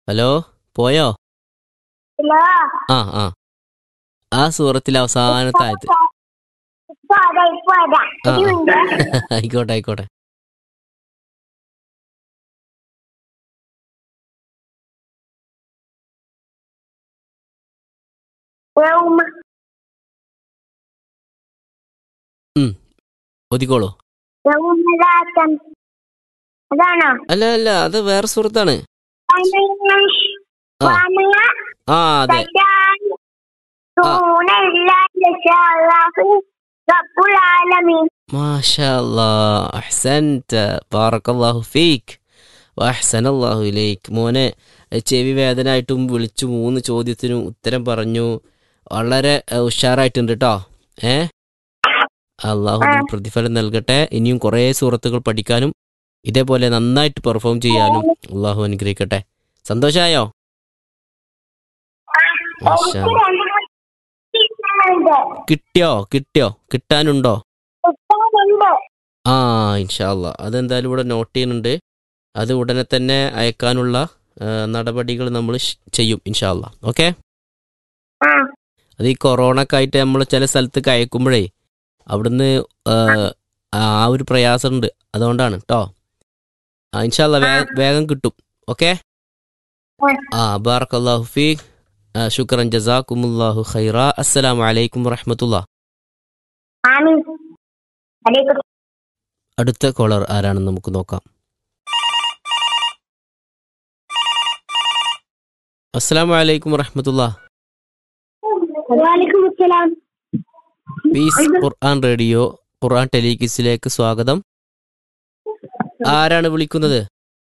Hello പോയോ hello ആ ആ ആ സൂറത്തിലെ അവസാനത്തെ ആയത് ഇപ്പൊ അതാ ഇപ്പൊ അതാ ആ ഒരു മിനിറ്റ് ആ. ആയിക്കോട്ടെ ആയിക്കോട്ടെ യൗമ ഒതുക്കോളൂ യൗമദാസം അതാണോ അല്ല അല്ല അത് വേറെ സുഹൃത്താണ് ആ ആ അതെ മാഷാ അല്ലാ അഹ്സൻത ബാറക്കല്ലാഹു ഫീക്ക് വഅഹ്സനല്ലാഹു ഇലൈക്ക് മോനെ ചെവി വേദനായിട്ടും വിളിച്ചു മൂന്ന് ചോദ്യത്തിനും ഉത്തരം പറഞ്ഞു വളരെ ഏഹ്, ഉഷാറായിട്ടുണ്ട് കേട്ടോ ഏ അള്ളാഹു ആ. പ്രതിഫലം നൽകട്ടെ ഇനിയും കുറേ സൂറത്തുകൾ പഠിക്കാനും ഇതേപോലെ നന്നായിട്ട് പെർഫോം ചെയ്യാനും അള്ളാഹു അനുഗ്രഹിക്കട്ടെ സന്തോഷായോ മാഷാ അല്ലാ. കിട്ടിയോ കിട്ടിയോ കിട്ടാനുണ്ടോ ആ ഇൻഷാല്ല അതെന്തായാലും ഇവിടെ നോട്ട് ചെയ്യുന്നുണ്ട് അത് ഉടനെ തന്നെ അയക്കാനുള്ള ആ, നടപടികൾ നമ്മൾ ചെയ്യും ഇൻഷാല്ല ഓക്കെ അത് ഈ കൊറോണക്കായിട്ട് നമ്മൾ ചില സ്ഥലത്തേക്ക് അയക്കുമ്പോഴേ അവിടുന്ന് ആ, ആ ഒരു പ്രയാസമുണ്ട് അതുകൊണ്ടാണ് കേട്ടോ ആ ഇൻഷാല്ല വേഗം കിട്ടും ഓക്കെ ആ ബാറക്കല്ലാഹു ഫീഖ് ആ, ശുക്രൻ ജസാക്കുമുല്ലാഹു ഖൈറ അസ്സലാമു അലൈക്കും വറഹമത്തുള്ള അടുത്ത കോളർ ആരാണെന്ന് നമുക്ക് നോക്കാം അസ്സലാമു അലൈക്കും വറഹമത്തുള്ള വാലിക്കും അസ്സലാം പീസ് ഖുർആൻ റേഡിയോ ഖുർആൻ ടെലികിസിലേക്ക് സ്വാഗതം ആരാണ് വിളിക്കുന്നത്